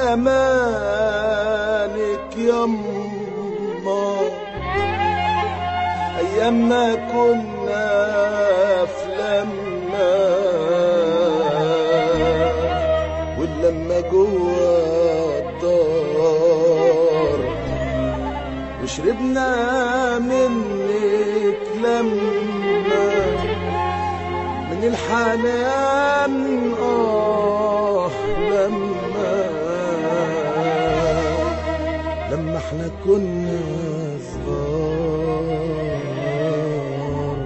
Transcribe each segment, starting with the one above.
زمانك يما ايام ما كنا في لما واللما جوا الدار وشربنا منك لما من الحنان آه لما لما احنا كنا صغار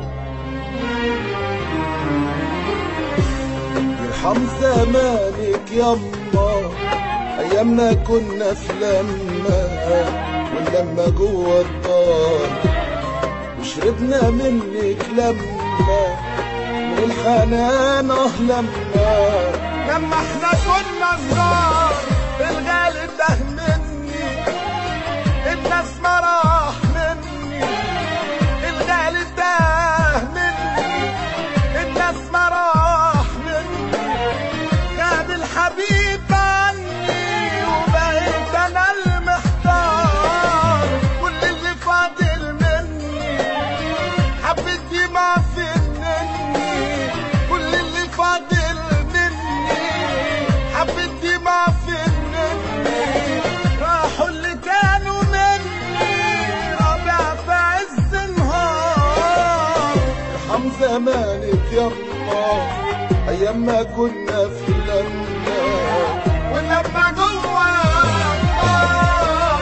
يرحم زمانك يما ايامنا كنا في لما واللما جوا الدار وشربنا منك لما من الحنان اه لما لما احنا كنا صغار الغالي ده مني الناس ما راح مني الغالي ده مني الناس ما راح مني خد الحبيب عني وبقيت انا المحتار كل اللي فاضل مني حبيتي ما فنني كل اللي فاضل مني حبيتي ما فنني راحوا اللي كانوا مني رابع في عز النهار ارحم زمانك يما ايام ما كنا في لما ولما جوا النار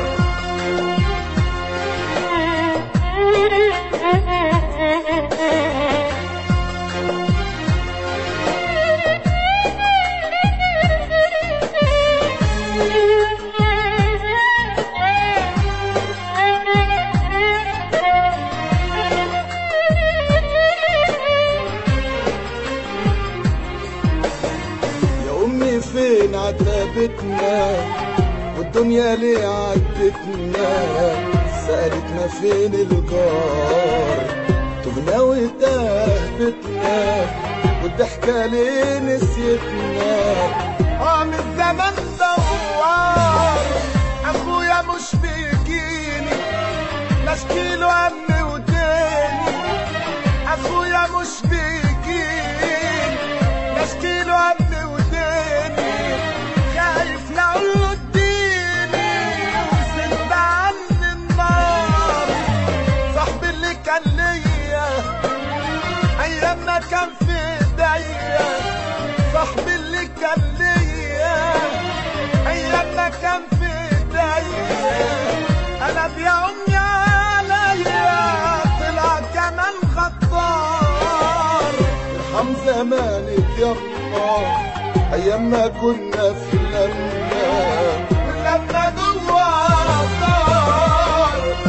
يا امي فين عتبتنا والدنيا ليه عدتنا سألتنا فين الجار تهنا وتهبتنا والضحكة ليه نسيتنا اه من زمان دوار اخويا مش بيجيني لا اشكيله امي وديني اخويا مش بيجيني لا اشكيله امي وديني خايف لا اقول له اديني وزنت عني النار صاحبي اللي كان ليا ايام ما كان في ايديا صاحبي اللي كان ليا ايام ما كان في ايديا انا بيا امي عليا طلع كمان خطار ارحم زمانك يما ايام ما كنا في لما لما جوا الدار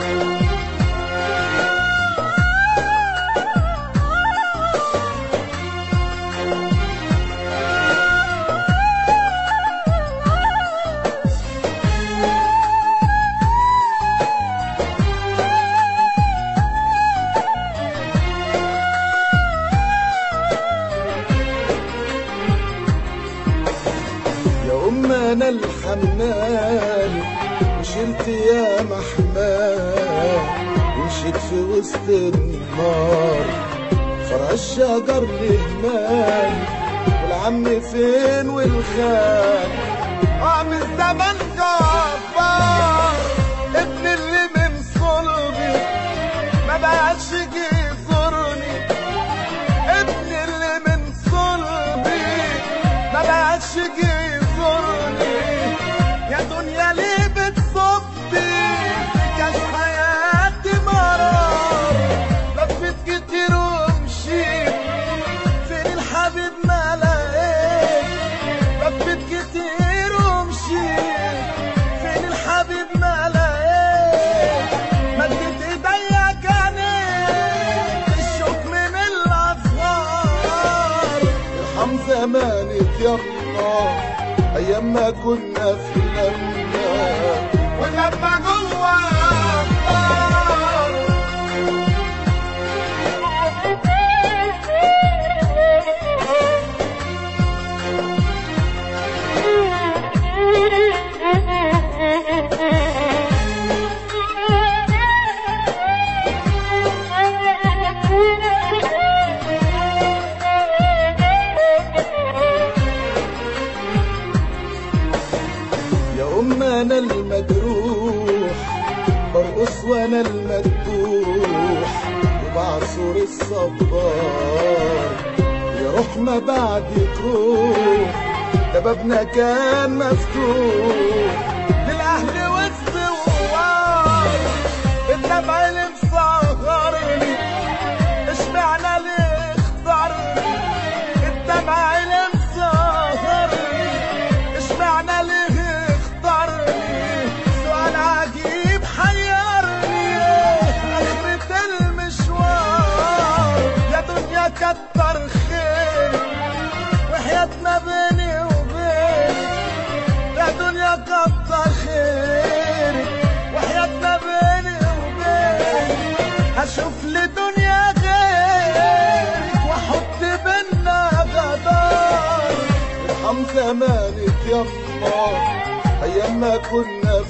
يا ام انا الحمال وشلت يا محمال ومشيت في وسط النار فرع الشجر لهمال والعم فين والخال اه من زمان جبار ابن اللي من صلبي ما بقاش يجي يزورني ابن اللي من صلبي ما بقاش يجي يزورني يا دنيا ليه بتصبي في كاس حياتي مرار لفت كتير ومشيت فين الحبيب ما لقيت لفت كتير ومشيت فين الحبيب ما لقيت مدت ايديا كانت الشوك من الاصغار ارحم زمانك يما ايام ما كنا في لما ولما جوا الدار Thank you. وانا المذبوح وبعصر الصبار يا روح ما بعدك روح ده بابنا كان مفتوح للاهل والثوار الدمع اللي مسهرني اشمعنى ليه اختارني الدمع اللي مسهرني اشمعنى ليه اختارني سؤال عجيب حيرني اخرة المشوار يا دنيا كتر خير وحياتنا بيني وبينك يا دنيا كتر خيرك وحياتنا بيني وبينك هشوف لي دنيا غيرك واحط بينا جدار ارحم زمانك يما ايام ما كنا